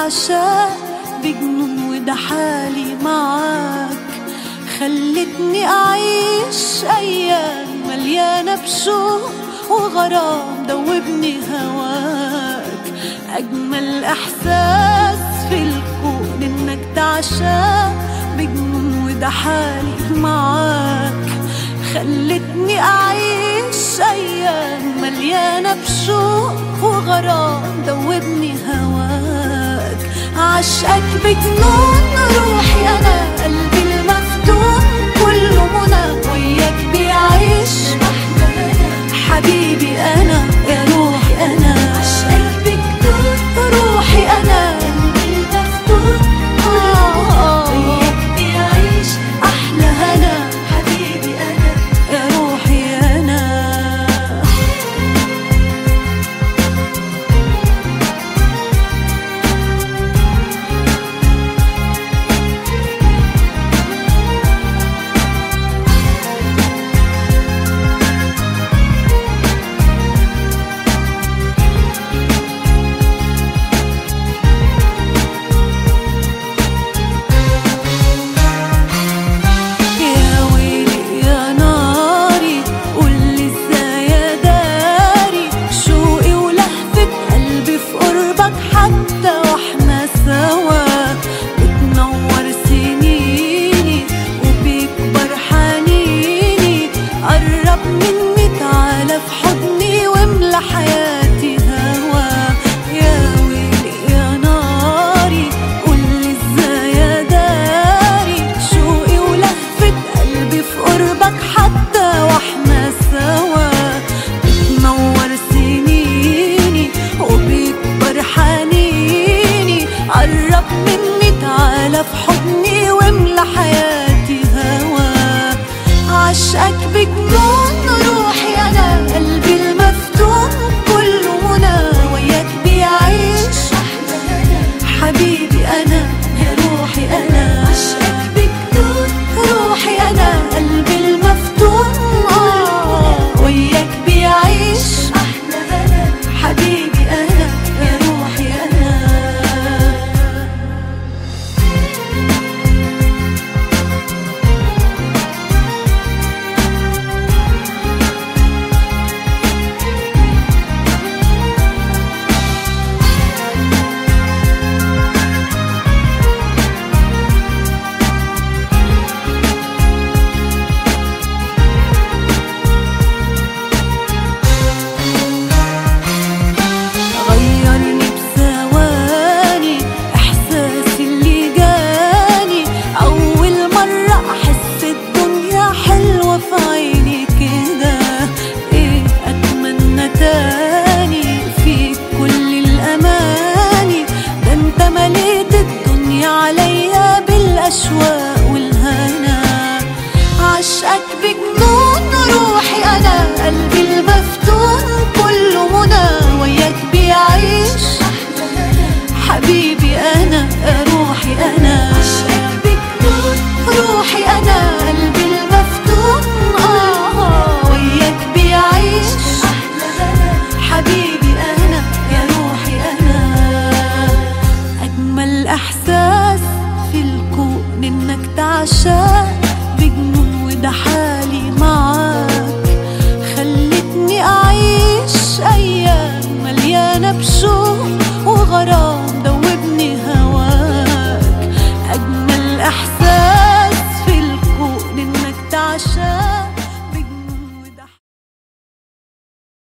تعشاق بجنون وده حالي معاك خلتني أعيش أيام مليانة بشوق وغرام دوبني هواك أجمل إحساس في الكون إنك تعشاق بجنون وده حالي معاك خلتني أعيش أيام مليانة بشوق وغرام دوبني هواك عشقك بجنون روحي أنا قلبي المفتون كله منى وياك بيعيش حبيبي أنا يا روحي أنا عشقك بجنون روحي أنا قلبي المفتون آه وياك بيعيش أحلى هنا حبيبي أنا يا روحي أنا يا ويلي يا ناري قولي ازاي يا داري شوقي ولهفة قلبي في قربك حتى واحنا سوا بتنور سنيني وبيكبر حنيني قرب مني